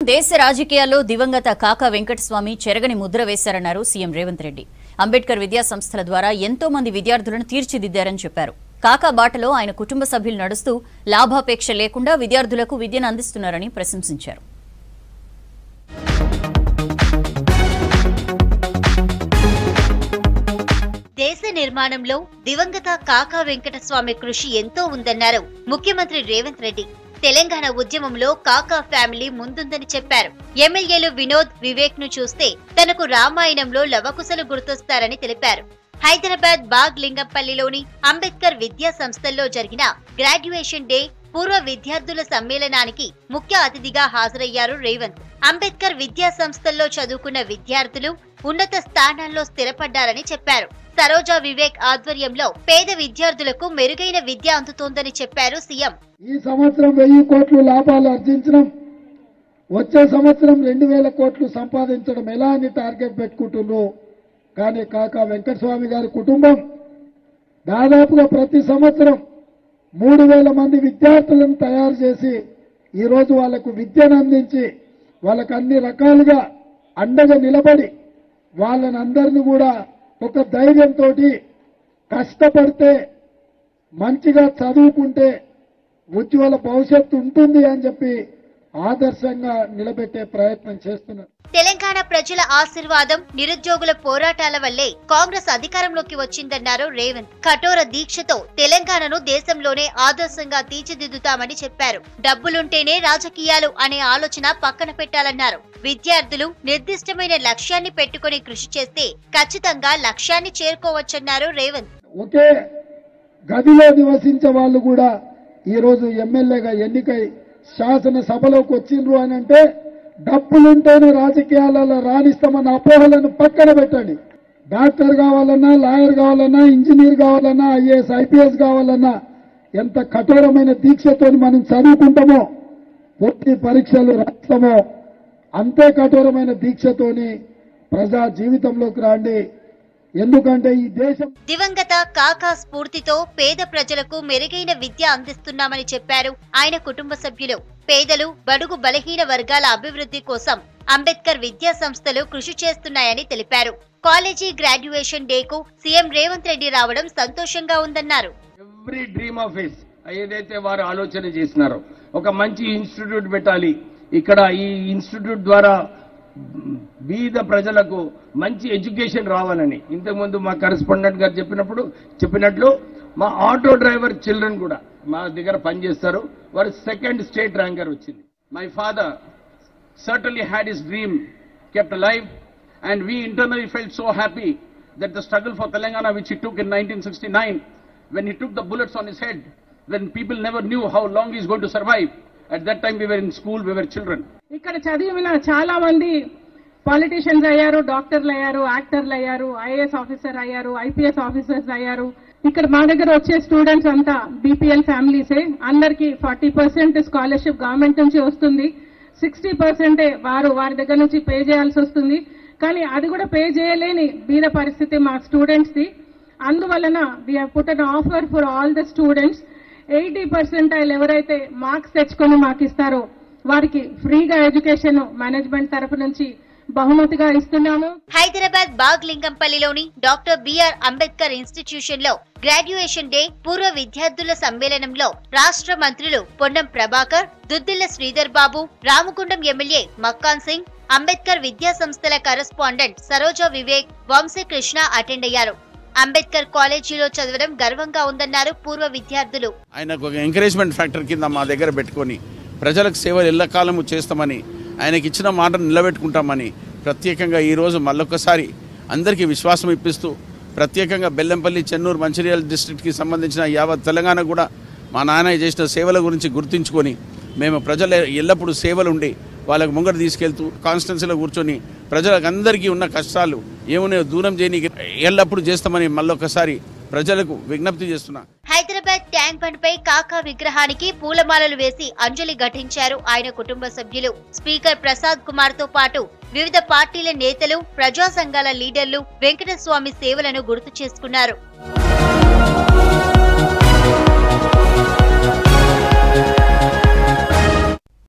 దేశ రాజకీయాల్లో దివంగత కాకా వెంకటస్వామి చెరగని ముద్ర వేశారన్నారు సీఎం రేవంత్ రెడ్డి అంబేద్కర్ విద్యా సంస్థల ద్వారా ఎంతో మంది విద్యార్థులను తీర్చిదిద్దారని చెప్పారు కాకా బాటలో ఆయన కుటుంబ సభ్యులు నడుస్తూ లాభాపేక్ష లేకుండా విద్యార్థులకు విద్యను అందిస్తున్నారని ప్రశంసించారు దేశ నిర్మాణంలో దివంగత కాకా వెంకటస్వామి కృషి ఎంతో ఉందన్నారు ముఖ్యమంత్రి రేవంత్ రెడ్డి తెలంగాణ ఉద్యమంలో కాకా ఫ్యామిలీ ముందుందని చెప్పారు ఎమ్మెల్యేలు వినోద్ వివేక్ ను చూస్తే తనకు రామాయణంలో లవకుశలు గుర్తొస్తారని తెలిపారు హైదరాబాద్ బాగ్ లింగంపల్లిలోని అంబేద్కర్ విద్యా సంస్థల్లో జరిగిన గ్రాడ్యుయేషన్ డే పూర్వ విద్యార్థుల సమ్మేళనానికి ముఖ్య అతిథిగా హాజరయ్యారు రేవంత్ అంబేద్కర్ విద్యా సంస్థల్లో చదువుకున్న విద్యార్థులు ఉన్నత స్థానాల్లో స్థిరపడ్డారని చెప్పారు సరోజా వివేక్ ఆధ్వర్యంలో పేద విద్యార్థులకు మెరుగైన విద్య అందుతోందని చెప్పారు సీఎం ఈ సంవత్సరం వెయ్యి కోట్లు లాభాలు ఆర్జించడం వచ్చే సంవత్సరం రెండు వేల కోట్లు సంపాదించడం ఎలా అని టార్గెట్ పెట్టుకుంటున్నారు కానీ కాకా వెంకటస్వామి గారి కుటుంబం దాదాపుగా ప్రతి సంవత్సరం మూడు వేల మంది విద్యార్థులను తయారు చేసి ఈరోజు వాళ్లకు విద్యను అందించి వాళ్ళకు అన్ని రకాలుగా అండగా నిలబడి వాళ్ళని అందరినీ కూడా ఒక ధైర్యంతో కష్టపడితే మంచిగా చదువుకుంటే ఉజ్వల భవిష్యత్తు ఉంటుంది అని చెప్పి ఆదర్శంగా నిలబెట్టే ప్రయత్నం చేస్తున్నారు తెలంగాణ ప్రజల ఆశీర్వాదం నిరుద్యోగుల పోరాటాల వల్లే కాంగ్రెస్ అధికారంలోకి వచ్చిందన్నారు రేవంత్ కఠోర దీక్షతో తెలంగాణను దేశంలోనే ఆదర్శంగా తీర్చిదిద్దుతామని చెప్పారు డబ్బులుంటేనే రాజకీయాలు అనే ఆలోచన పక్కన పెట్టాలన్నారు విద్యార్థులు నిర్దిష్టమైన లక్ష్యాన్ని పెట్టుకుని కృషి చేస్తే ఖచ్చితంగా లక్ష్యాన్ని చేరుకోవచ్చన్నారు రేవంత్ ఒకే గదిలో నివసించే వాళ్ళు కూడా ఈరోజు ఎమ్మెల్యేగా ఎన్నికై శాసనసభలోకి వచ్చిండ్రు అని అంటే డబ్బులుంటేనే రాజకీయాలలో రాణిస్తామన్న అపోహలను పక్కన పెట్టండి డాక్టర్ కావాలన్నా లాయర్ కావాలన్నా ఇంజనీర్ కావాలన్నా ఐఏఎస్ ఐపీఎస్ కావాలన్నా ఎంత కఠోరమైన దీక్షతో మనం చదువుకుంటామో పూర్తి పరీక్షలు రాస్తామో అంతే కఠోరమైన దీక్షతోని ప్రజా జీవితంలోకి రాండి ఎందుకంటే ఈ దేశం దివంగత కాకా స్ఫూర్తితో పేద ప్రజలకు మెరుగైన విద్య అందిస్తున్నామని చెప్పారు ఆయన కుటుంబ సభ్యులు పేదలు బడుగు బలహీన వర్గాల అభివృద్ధి కోసం అంబేద్కర్ విద్యా సంస్థలు కృషి చేస్తున్నాయని తెలిపారు కాలేజీ గ్రాడ్యుయేషన్ డేకు సీఎం రేవంత్ రెడ్డి రావడం సంతోషంగా ఉందన్నారు ఎవ్రీ డ్రీమ్ ఆఫ్ హిస్ ఏదైతే వారు ఆలోచన చేసినారో ఒక మంచి ఇన్స్టిట్యూట్ పెట్టాలి ఇక్కడ ఈ ఇన్స్టిట్యూట్ ద్వారా బీద ప్రజలకు మంచి ఎడ్యుకేషన్ రావాలని ఇంతకుముందు మా కరెస్పాండెంట్ గారు చెప్పినప్పుడు చెప్పినట్లు మా ఆటో డ్రైవర్ చిల్డ్రన్ కూడా మా దగ్గర పనిచేస్తారు వారు సెకండ్ స్టేట్ ర్యాంకర్ వచ్చింది my father certainly had his dream kept alive and we internally felt so happy that the struggle for Telangana which he took in 1969 when he took the bullets on his head when people never knew how long he's going to survive at that time we were in school we were children ఇక్కడ చదివిన చాలా మంది politicians అయ్యారు డాక్టర్లు అయ్యారు యాక్టర్లు అయ్యారు IAS officer అయ్యారు ఐపీఎస్ ఆఫీసర్స్ అయ్యారు ఇక్కడ మా దగ్గర వచ్చే స్టూడెంట్స్ అంతా బీపీఎల్ ఫ్యామిలీసే అందరికి ఫార్టీ పర్సెంట్ స్కాలర్షిప్ గవర్నమెంట్ నుంచి వస్తుంది సిక్స్టీ పర్సెంటే వారు వారి దగ్గర నుంచి పే చేయాల్సి వస్తుంది కానీ అది కూడా పే చేయలేని బీద పరిస్థితి మా స్టూడెంట్స్ ది అందువలన we have put an offer for all the students eighty percentile ఎవరైతే మార్క్స్ తెచ్చుకొని మాకు ఇస్తారో వారికి ఫ్రీగా ఎడ్యుకేషన్ మేనేజ్మెంట్ తరపు నుంచి బహుమతిగా ఇస్తున్నాము హైదరాబాద్ బాగ్ లింగంపల్లిలోని డాక్టర్ బిఆర్ అంబేద్కర్ ఇన్స్టిట్యూషన్ లో గ్రాడ్యుయేషన్ డే పూర్వ విద్యార్థుల సమ్మేళనంలో రాష్ట్ర మంత్రులు పొన్నం ప్రభాకర్ దుద్దిల్ల శ్రీధర్ బాబు రామగుండం ఎమ్మెల్యే మక్కాన్ సింగ్ అంబేద్కర్ విద్యా సంస్థల కరెస్పాండెంట్ సరోజా వివేక్ వంశీకృష్ణ అటెండ్ అయ్యారు అంబేద్కర్ కాలేజీలో చదవడం గర్వంగా ఉందన్నారు పూర్వ విద్యార్థులు ఆయనకు ఒక ఎంకరేజ్మెంట్ ఫ్యాక్టర్ కింద మా దగ్గర పెట్టుకొని ప్రజలకు సేవలు ఎల్లకాలము చేస్తామని ఆయనకి ఇచ్చిన మాటను నిలబెట్టుకుంటామని ప్రత్యేకంగా ఈరోజు మళ్ళొక్కసారి అందరికీ విశ్వాసం ఇప్పిస్తూ ప్రత్యేకంగా బెల్లంపల్లి చెన్నూరు మంచిర్యాల డిస్ట్రిక్ట్కి సంబంధించిన యావత్ తెలంగాణ కూడా మా నాన్న చేసిన సేవల గురించి గుర్తించుకొని మేము ప్రజల ఎల్లప్పుడూ సేవలు ఉండి వాళ్ళకు ముంగట తీసుకెళ్తూ కాన్స్టిట్యున్సీలో కూర్చొని ప్రజలకు అందరికీ ఉన్న కష్టాలు ఏమున్నాయో దూరం చేయని ఎల్లప్పుడూ చేస్తామని మళ్ళొక్కసారి ప్రజలకు విజ్ఞప్తి చేస్తున్నా హైదరాబాద్ ట్యాంక్ బండ్ పై కాకా విగ్రహానికి పూలమాలలు వేసి అంజలి ఘటించారు ఆయన కుటుంబ సభ్యులు స్పీకర్ ప్రసాద్ కుమార్ తో పాటు వివిధ పార్టీల నేతలు ప్రజా సంఘాల లీడర్లు వెంకటస్వామి సేవలను గుర్తు చేసుకున్నారు